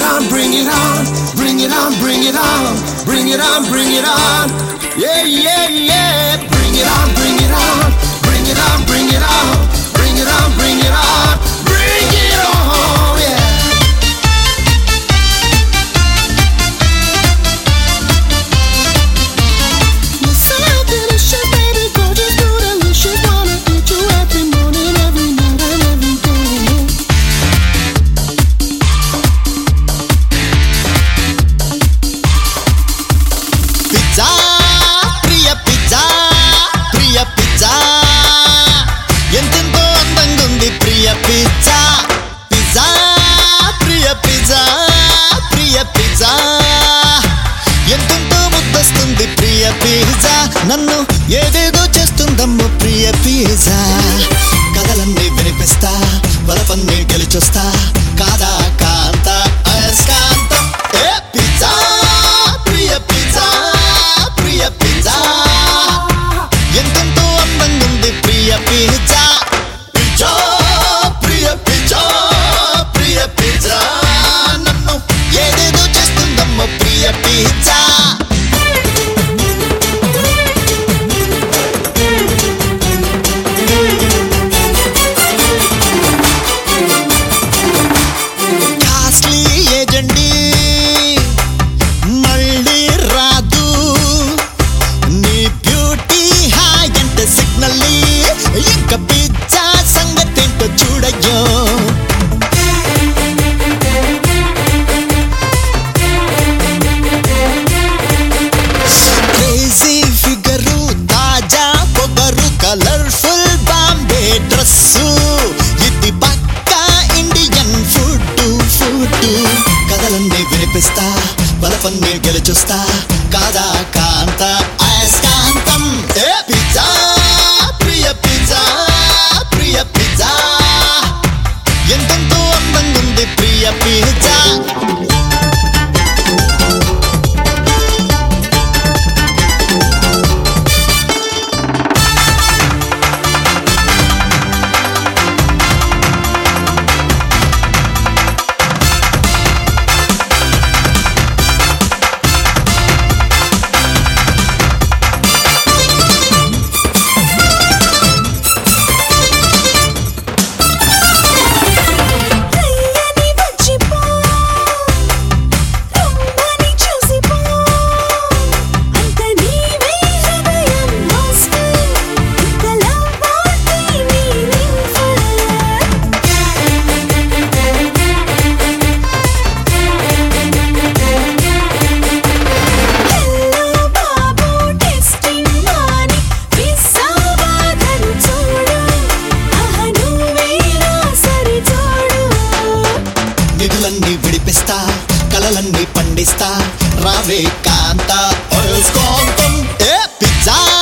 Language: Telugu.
it on, bring it on, bring it on, bring it on, bring it on, bring it on. Yeah, yeah, yeah. Bring it on, bring it on, bring it on, bring it on, bring it on, bring it on, bring it on. Yeah. You're so delicious, baby, gorgeous, bootylicious. Wanna eat you every morning, every night, and every day. Pizza ప్రియ పిజ్జా ప్రియ పిజ్జా ఎంతెంతో అందంగా ఉంది ప్రియ పిజ్జా పిజ్జా ప్రియ పిజ్జా ప్రియ పిజ్జా ఎంతెంతో ముద్దొస్తుంది ప్రియ పిజ్జా నన్ను ఏదేదో చేస్తుందమ్మో ప్రియ పిజ్జా కథలన్నీ వినిపిస్తా బలపన్ని గెలిచొస్తా కాదా కాంత అయస్కాంతం ఏ పిజ్జా ప్రియ పిజ్జా ప్రియ పిజ్జా ఎంతెంతో అందంగా ఉంది ప్రియ పిజ్జా పిజ్జా ప్రియ పిజ్జా ప్రియ పిజ్జా నన్ను ఏదేదో చేస్తుందమ్మో ప్రియ పిజ్జా కాస్ట్లీ ఏజెండి మళ్ళీ రాదు నీ బ్యూటీ హాయ్ అంటే సిగ్నల్ ఇంకా పిజ్జా సంగతేంటో చూడయ్యో క్రేజీ ఫిగరు తాజా పొగరు కలర్ఫుల్ బాంబే డ్రెస్సు ఇది పక్కా ఇండియన్ ఫుడ్ ఫుడ్ కథలన్నీ వినిపిస్తా బలపన్ని గెలుచుస్తా కాదా కాంత అయస్కాంతం ఏ పిజ్జా ప్రియ పిజ్జా ప్రియ పిజ్జా ఎంతెంతో అందంగా ఉంది ప్రియ పిజ్జా అయ్యని వచ్చిపో రమ్మని చూసిపో అంత నీవే హృదయం మాస్టర్ ఇంత లవ్ వాటి మీనింగ్ఫుల్ హలో బాబు టెస్టింగ్ మాని విసావాదను చూడు ఆహ నువ్వేనా సరి చూడు నిధులన్నీ విడిపిస్తా కలలన్నీ పండిస్తా రావే కాంత ఒల్స్కోంతం ఏ పిజ్జా